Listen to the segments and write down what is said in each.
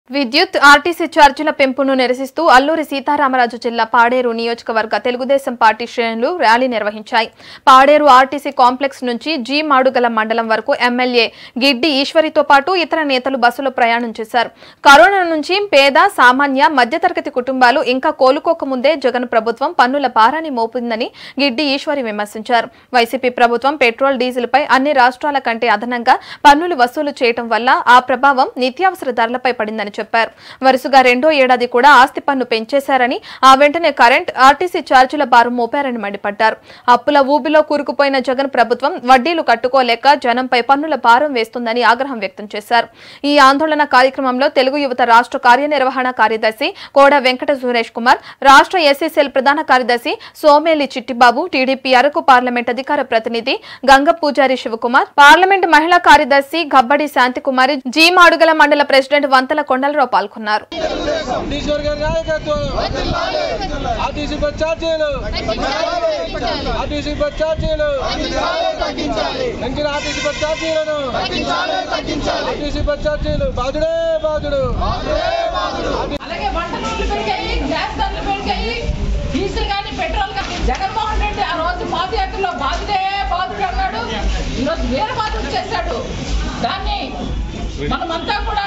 విద్యుత్ ఆర్టీసీ ఛార్జీల పెంపును నిరసిస్తూ అల్లూరి సీతారామరాజు జిల్లా పాడేరు నియోజకవర్గ తెలుగుదేశం పార్టీ శ్రేణులు ర్యాలీ నిర్వహించాయి పాడేరు ఆర్టీసీ కాంప్లెక్స్ నుంచి జీ మాడుగల మండలం వరకు ఎమ్మెల్యే గిడ్డి ఈశ్వరితో పాటు ఇతర నేతలు బస్సులో ప్రయాణం చేశారు కరోనా నుంచి పేద సామాన్య మధ్యతరగతి కుటుంబాలు ఇంకా కోలుకోకముందే జగన్ ప్రభుత్వం పన్నుల భారాన్ని మోపిందని గిడ్డి ఈశ్వరి విమర్శించారు వైసీపీ ప్రభుత్వం పెట్రోల్ డీజిల్ పై అన్ని రాష్ట్రాల కంటే అదనంగా పన్నులు వసూలు చేయడం వల్ల ఆ ప్రభావం నిత్యావసర ధరలపై పడిందని చెప్పారు వరుసగా రెండో ఏడాది కూడా ఆస్తి పన్ను పెంచేశారని ఆ వెంటనే కరెంట్ ఆర్టీసీ ఛార్జీల భారం మోపారని మండిపడ్డారు అప్పుల ఊబిలో కూరుకుపోయిన జగన్ ప్రభుత్వం వడ్డీలు కట్టుకోలేక జనంపై పన్నుల భారం వేస్తుందని ఆగ్రహం వ్యక్తం చేశారు ఈ ఆందోళన కార్యక్రమంలో తెలుగు యువత రాష్ట్ర కార్యనిర్వహణ కార్యదర్శి కోడ వెంకట సురేష్ కుమార్ రాష్ట్ర ఎస్ఎస్ఎల్ ప్రధాన కార్యదర్శి సోమేలి చిట్టిబాబు టీడీపీ అరకు పార్లమెంట్ అధికార ప్రతినిధి గంగ పూజారి శివకుమార్ పార్లమెంట్ మహిళా కార్యదర్శి గబ్బడి శాంతికుమారి జీ మాడుగల మండల ప్రెసిడెంట్ వంతల కొండలరావు పాల్గొన్నారు ఈశ్వర్ గారి నాయకత్వం ఆర్టీసీ బస్ ఛార్జీలు ఆర్టీసీ బస్ ఛార్జీలు పెంచిన ఆర్టీసీ బస్ ఛార్జీలను ఆర్టీసీ బస్ ఛార్జీలు బాధుడే బాధుడు అలాగే వంట నూనెలు పెరిగాయి గ్యాస్ ధరలు పెరిగాయి డీజిల్ కానీ పెట్రోల్ కానీ జగన్మోహన్ రెడ్డి ఆ రోజు పాదయాత్రలో బాధుడే బాధుడు అన్నాడు ఈరోజు వేరే బాధుడు చేశాడు దాన్ని మనమంతా కూడా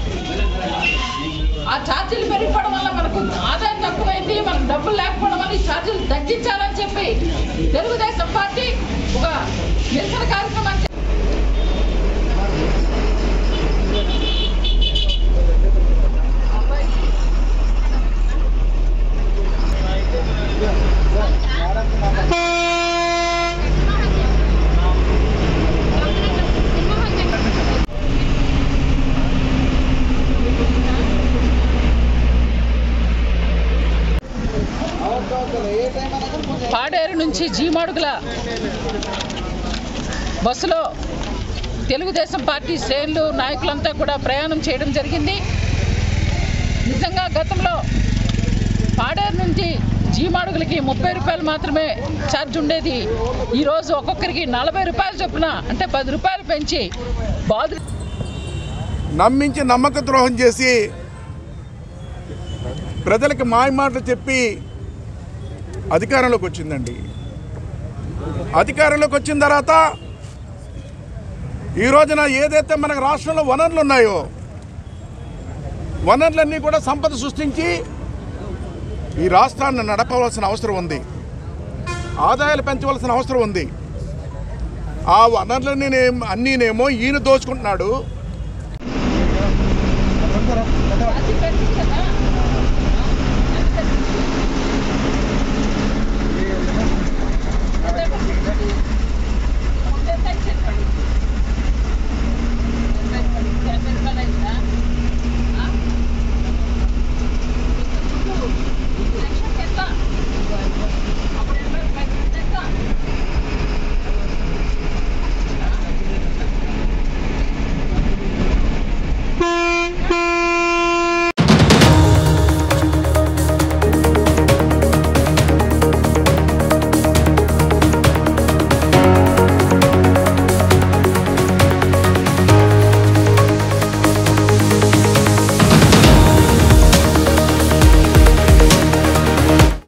ఆ ఛార్జీలు పెరిగిపోవడం వల్ల మనకు ఆదాయం తక్కువైంది మనకు డబ్బులు లేకపోవడం వల్ల ఈ ఛార్జీలు తగ్గించాలని చెప్పి తెలుగుదేశం పార్టీ ఒక నిరసన కార్యక్రమాన్ని పాడేరు నుంచి జీమాడుగుల బస్సులో తెలుగుదేశం పార్టీ శ్రేణులు నాయకులంతా కూడా ప్రయాణం చేయడం జరిగింది నిజంగా గతంలో పాడేరు నుంచి జీమాడుగులకి ముప్పై రూపాయలు మాత్రమే ఛార్జ్ ఉండేది ఈరోజు ఒక్కొక్కరికి నలభై రూపాయలు చొప్పున అంటే పది రూపాయలు పెంచి బాధ నమ్మించి నమ్మక ద్రోహం చేసి ప్రజలకి మాయ మాటలు చెప్పి అధికారంలోకి వచ్చిందండి అధికారంలోకి వచ్చిన తర్వాత ఈ రోజున ఏదైతే మనకు రాష్ట్రంలో వనరులు ఉన్నాయో వనరులన్నీ కూడా సంపద సృష్టించి ఈ రాష్ట్రాన్ని నడపవలసిన అవసరం ఉంది ఆదాయాలు పెంచవలసిన అవసరం ఉంది ఆ వనరులన్నీ అన్నీనేమో ఈయన దోచుకుంటున్నాడు